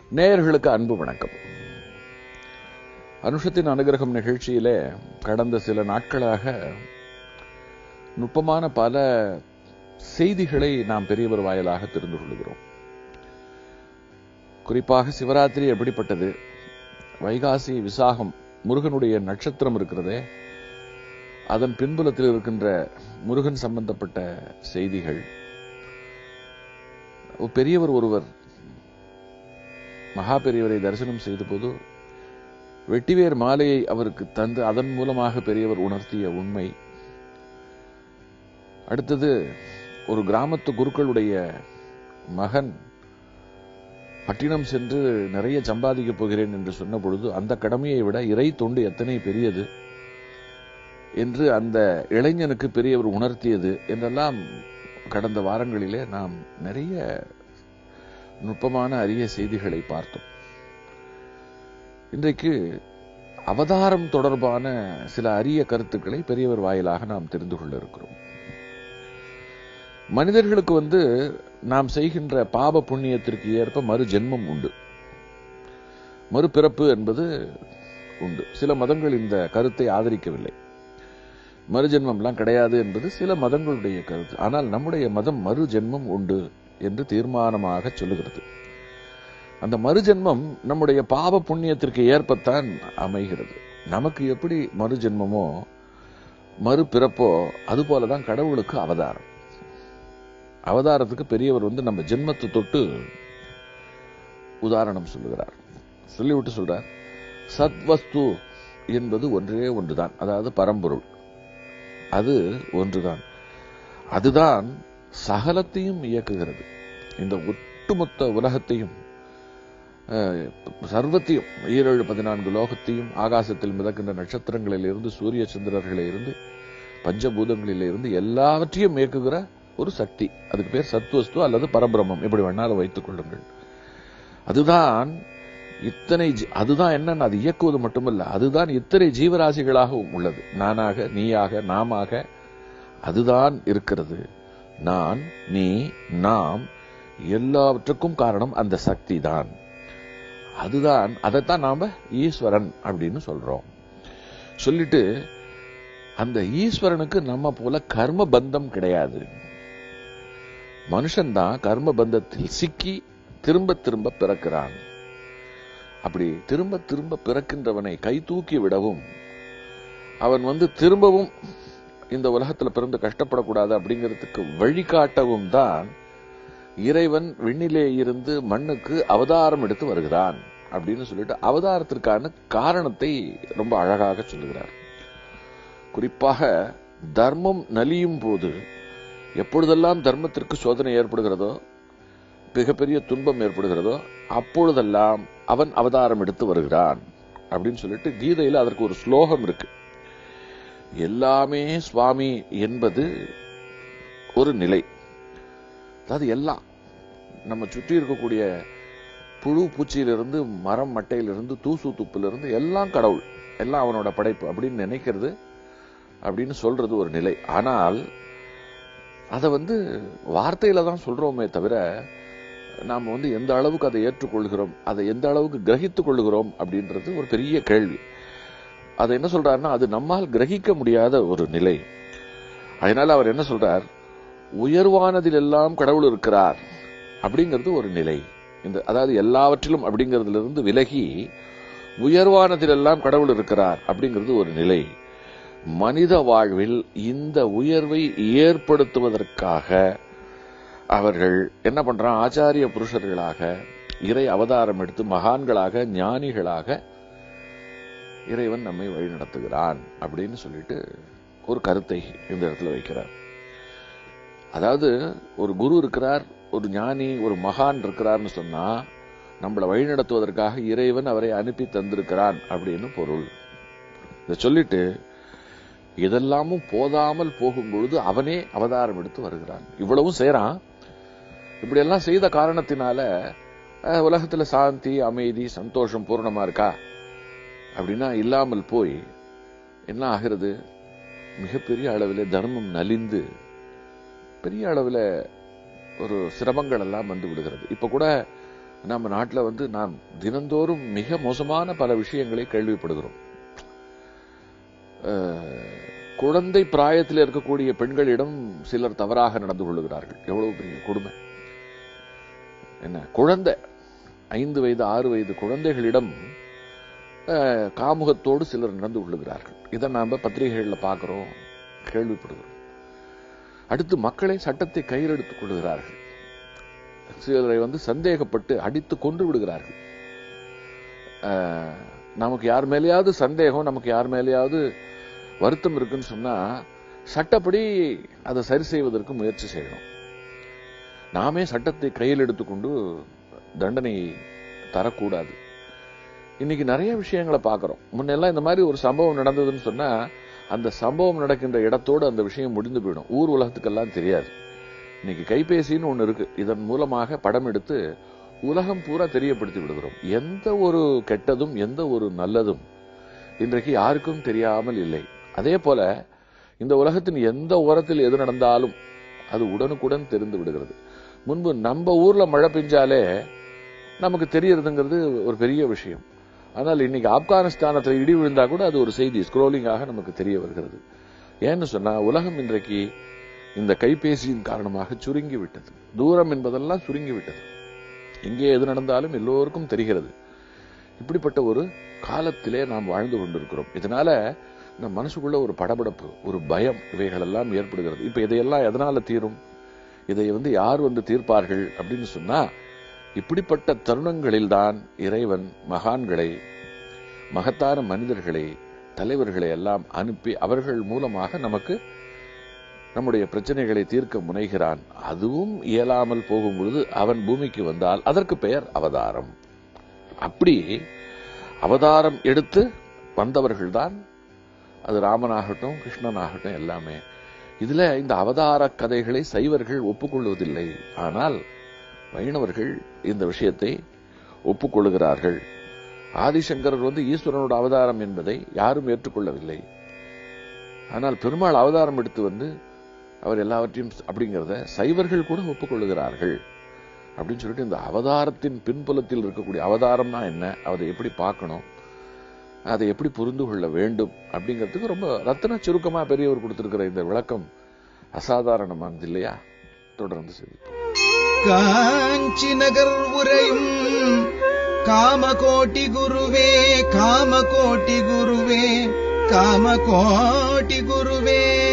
நேயர்களுக்கு அன்பு வணக்கம் அனுஷத்தின் அனுகிரகம் நிகழ்ச்சியிலே கடந்த சில நாட்களாக நுட்பமான பல செய்திகளை நாம் பெரியவர் வாயிலாக தெரிந்து கொள்கிறோம் குறிப்பாக சிவராத்திரி எப்படிப்பட்டது வைகாசி விசாகம் முருகனுடைய நட்சத்திரம் இருக்கிறதே அதன் பின்புலத்தில் இருக்கின்ற முருகன் சம்பந்தப்பட்ட செய்திகள் ஒரு பெரியவர் ஒருவர் மகா பெரியவரை தரிசனம் செய்த போது வெட்டிவேர் மாலையை அவருக்கு தந்து அதன் மூலமாக பெரியவர் உணர்த்திய உண்மை அடுத்தது ஒரு கிராமத்து குருக்களுடைய மகன் பட்டினம் சென்று நிறைய சம்பாதிக்கப் போகிறேன் என்று சொன்ன பொழுது அந்த கடமையை விட இறை தொண்டு எத்தனை பெரியது என்று அந்த இளைஞனுக்கு பெரியவர் உணர்த்தியது என்றெல்லாம் கடந்த வாரங்களிலே நாம் நிறைய நுட்பமான அரிய செய்திகளை பார்த்தோம் இன்றைக்கு அவதாரம் தொடர்பான சில அரிய கருத்துக்களை பெரியவர் வாயிலாக நாம் தெரிந்து கொள்ள இருக்கிறோம் மனிதர்களுக்கு வந்து நாம் செய்கின்ற பாப புண்ணியத்திற்கு ஏற்ப மறு ஜென்மம் உண்டு மறுபிறப்பு என்பது உண்டு சில மதங்கள் இந்த கருத்தை ஆதரிக்கவில்லை மறுஜென்மம்லாம் கிடையாது என்பது சில மதங்களுடைய கருத்து ஆனால் நம்முடைய மதம் மறு ஜென்மம் உண்டு என்று தீர்மானமாக சொல்லுகிறது அந்த மறுஜென்மம் நம்முடைய பாவ புண்ணியத்திற்கு ஏற்பத்தான் அமைகிறது நமக்கு எப்படி மறுஜென்மமோ மறுபிறப்போ அது போலதான் கடவுளுக்கு அவதாரம் அவதாரத்துக்கு பெரியவர் வந்து நம்ம ஜென்மத்தை தொட்டு உதாரணம் சொல்லுகிறார் சொல்லிவிட்டு சொல்றார் சத்வஸ்து என்பது ஒன்றே ஒன்றுதான் அதாவது பரம்பொருள் அது ஒன்றுதான் அதுதான் சகலத்தையும் இயக்குகிறது இந்த ஒட்டுமொத்த உலகத்தையும் சர்வத்தையும் ஈரேழு பதினான்கு லோகத்தையும் ஆகாசத்தில் மிதக்கின்ற நட்சத்திரங்களில் இருந்து சூரிய சந்திரர்களில் இருந்து பஞ்சபூதங்களில் இருந்து எல்லாவற்றையும் இயக்குகிற ஒரு சக்தி அதுக்கு பேர் சத்வஸ்து அல்லது பரபிரமம் எப்படி வேணாலும் வைத்துக் கொள்ளுங்கள் அதுதான் இத்தனை அதுதான் என்னன்னு அது இயக்குவது மட்டுமல்ல அதுதான் இத்தனை ஜீவராசிகளாகவும் உள்ளது நானாக நீயாக நாமாக அதுதான் இருக்கிறது நான் நீ நாம் எல்லாவற்றுக்கும் காரணம் அந்த சக்தி தான் அதுதான் அதைத்தான் நாம ஈஸ்வரன் அப்படின்னு சொல்றோம் சொல்லிட்டு அந்த ஈஸ்வரனுக்கு நம்ம போல கர்ம பந்தம் கிடையாது மனுஷன்தான் கர்ம பந்தத்தில் சிக்கி திரும்ப திரும்ப பிறக்கிறான் அப்படி திரும்ப திரும்ப பிறக்கின்றவனை கை தூக்கி விடவும் அவன் வந்து திரும்பவும் இந்த உலகத்துல பிறந்து கஷ்டப்படக்கூடாது அப்படிங்கிறதுக்கு வழிகாட்டவும் தான் இறைவன் விண்ணிலே இருந்து மண்ணுக்கு அவதாரம் எடுத்து வருகிறான் அப்படின்னு சொல்லிட்டு அவதாரத்திற்கான காரணத்தை ரொம்ப அழகாக சொல்லுகிறார் குறிப்பாக தர்மம் நலியும் போது எப்பொழுதெல்லாம் தர்மத்திற்கு சோதனை ஏற்படுகிறதோ மிகப்பெரிய துன்பம் ஏற்படுகிறதோ அப்பொழுதெல்லாம் அவன் அவதாரம் எடுத்து வருகிறான் அப்படின்னு சொல்லிட்டு கீதையில அதற்கு ஒரு ஸ்லோகம் இருக்கு எல்லாமே சுவாமி என்பது ஒரு நிலை அதாவது எல்லாம் நம்ம சுற்றி இருக்கக்கூடிய புழு பூச்சியிலிருந்து மரம் மட்டையிலிருந்து தூசு துப்பிலிருந்து எல்லாம் கடவுள் எல்லாம் அவனோட படைப்பு அப்படின்னு நினைக்கிறது அப்படின்னு சொல்றது ஒரு நிலை ஆனால் அதை வந்து வார்த்தையில தான் சொல்றோமே தவிர நாம் வந்து எந்த அளவுக்கு அதை ஏற்றுக்கொள்கிறோம் அதை எந்த அளவுக்கு கிரகித்துக் கொள்கிறோம் அப்படின்றது ஒரு பெரிய கேள்வி அதை என்ன சொல்றாருன்னா அது நம்மால் கிரகிக்க முடியாத ஒரு நிலை அதனால அவர் என்ன சொல்றார் உயர்வானதில் எல்லாம் கடவுள் இருக்கிறார் அப்படிங்கிறது ஒரு நிலை இந்த அதாவது எல்லாவற்றிலும் அப்படிங்கிறதுல இருந்து விலகி உயர்வானதில் எல்லாம் கடவுள் இருக்கிறார் அப்படிங்கிறது ஒரு நிலை மனித வாழ்வில் இந்த உயர்வை ஏற்படுத்துவதற்காக அவர்கள் என்ன பண்றான் ஆச்சாரிய புருஷர்களாக இறை அவதாரம் எடுத்து மகான்களாக ஞானிகளாக இறைவன் நம்மை வழிநடத்துகிறான் அப்படின்னு சொல்லிட்டு ஒரு கருத்தை இந்த இடத்துல வைக்கிறார் அதாவது ஒரு குரு இருக்கிறார் ஒரு ஞானி ஒரு மகான் இருக்கிறார்னு சொன்னா நம்மளை வழிநடத்துவதற்காக இறைவன் அவரை அனுப்பி தந்திருக்கிறான் அப்படின்னு பொருள் இதை சொல்லிட்டு இதெல்லாமும் போதாமல் போகும் பொழுது அவனே அவதாரம் எடுத்து வருகிறான் இவ்வளவும் செய்யறான் இப்படி எல்லாம் செய்த காரணத்தினால உலகத்துல சாந்தி அமைதி சந்தோஷம் பூர்ணமா இருக்கா அப்படின்னா இல்லாமல் போய் என்ன ஆகிறது மிகப்பெரிய அளவில் தர்மம் நலிந்து பெரிய அளவில் ஒரு சிரமங்கள் எல்லாம் வந்து விடுகிறது இப்ப கூட நம்ம நாட்டில் வந்து நாம் தினந்தோறும் மிக மோசமான பல விஷயங்களை கேள்விப்படுகிறோம் அஹ், குழந்தை பிராயத்தில் இருக்கக்கூடிய பெண்களிடம் சிலர் தவறாக நடந்து கொள்ளுகிறார்கள் எவ்வளவு பெரிய கொடுமை என்ன குழந்தை ஐந்து வயது ஆறு வயது குழந்தைகளிடம் அஹ், காமுகத்தோடு சிலர் நடந்து கொள்ளுகிறார்கள் இதை நாம பத்திரிகைகளில் பார்க்கிறோம் கேள்விப்படுகிறோம் அடுத்து மக்களை சட்டத்தை கையில் எடுத்துக் கொள்ளுகிறார்கள் சிலரை வந்து சந்தேகப்பட்டு அடித்து கொன்று விடுகிறார்கள் அஹ், நமக்கு யார் மேலேயாவது சந்தேகம் நமக்கு யார் மேலேயாவது வருத்தம் இருக்குன்னு சொன்னா சட்டப்படி அதை சரி செய்வதற்கு முயற்சி செய்யணும் நாமே சட்டத்தை கையில் எடுத்துக்கொண்டு தண்டனை தரக்கூடாது இன்னைக்கு நிறைய விஷயங்களை பார்க்கிறோம் முன்னெல்லாம் இந்த மாதிரி ஒரு சம்பவம் நடந்ததுன்னு சொன்னா அந்த சம்பவம் நடக்கின்ற இடத்தோடு அந்த விஷயம் முடிந்து போயிடும் ஊர் உலகத்துக்கெல்லாம் தெரியாது இன்னைக்கு கைபேசின்னு ஒண்ணு இருக்கு இதன் மூலமாக படம் எடுத்து உலகம் பூரா தெரியப்படுத்தி விடுகிறோம் எந்த ஒரு கெட்டதும் எந்த ஒரு நல்லதும் இன்றைக்கு யாருக்கும் தெரியாமல் இல்லை அதே போல இந்த உலகத்தின் எந்த ஓரத்தில் எது நடந்தாலும் அது உடனுக்குடன் தெரிந்து விடுகிறது முன்பு நம்ம ஊர்ல மழை பெஞ்சாலே நமக்கு தெரியறதுங்கிறது ஒரு பெரிய விஷயம் ஆனால் இன்னைக்கு ஆப்கானிஸ்தானத்தில் இடி விழுந்தா கூட அது ஒரு செய்தி ஸ்க்ரோலிங்காக நமக்கு தெரிய வருகிறது ஏன்னு சொன்னா உலகம் இன்றைக்கு இந்த கைபேசியின் காரணமாக சுருங்கி விட்டது தூரம் என்பதெல்லாம் சுருங்கி விட்டது எங்கே எது நடந்தாலும் எல்லோருக்கும் தெரிகிறது இப்படிப்பட்ட ஒரு காலத்திலே நாம் வாழ்ந்து கொண்டிருக்கிறோம் இதனால நம் மனசுக்குள்ள ஒரு படபடப்பு ஒரு பயம் இவைகளெல்லாம் ஏற்படுகிறது இப்ப இதையெல்லாம் எதனால தீரும் இதை வந்து யார் வந்து தீர்ப்பார்கள் அப்படின்னு சொன்னா இப்படிப்பட்ட தருணங்களில் தான் இறைவன் மகான்களை மகத்தான மனிதர்களை தலைவர்களை எல்லாம் அனுப்பி அவர்கள் மூலமாக நமக்கு நம்முடைய பிரச்சனைகளை தீர்க்க முனைகிறான் அதுவும் இயலாமல் போகும் பொழுது அவன் பூமிக்கு வந்தால் அதற்கு பெயர் அவதாரம் அப்படி அவதாரம் எடுத்து வந்தவர்கள்தான் அது ராமனாகட்டும் கிருஷ்ணனாகட்டும் எல்லாமே இதுல இந்த அவதார கதைகளை சைவர்கள் ஒப்புக்கொள்வதில்லை ஆனால் வைணவர்கள் இந்த விஷயத்தை ஒப்புக்கொள்கிறார்கள் ஆதிசங்கரர் வந்து ஈஸ்வரனோட அவதாரம் என்பதை யாரும் ஏற்றுக்கொள்ளவில்லை ஆனால் பெருமாள் அவதாரம் எடுத்து வந்து அவர் எல்லாவற்றையும் அப்படிங்கிறத சைவர்கள் கூட ஒப்புக்கொள்ளுகிறார்கள் அப்படின்னு சொல்லிட்டு இந்த அவதாரத்தின் பின்புலத்தில் இருக்கக்கூடிய அவதாரம்னா என்ன அதை எப்படி பார்க்கணும் அதை எப்படி புரிந்து கொள்ள வேண்டும் அப்படிங்கிறதுக்கு ரொம்ப ரத்தன சுருக்கமா பெரியவர் கொடுத்திருக்கிற இந்த விளக்கம் அசாதாரணமானது இல்லையா தொடர்ந்து சரி காஞ்சி நகர் உரையும் காமகோட்டி குருவே காமகோட்டி குருவே காமகோட்டி குருவே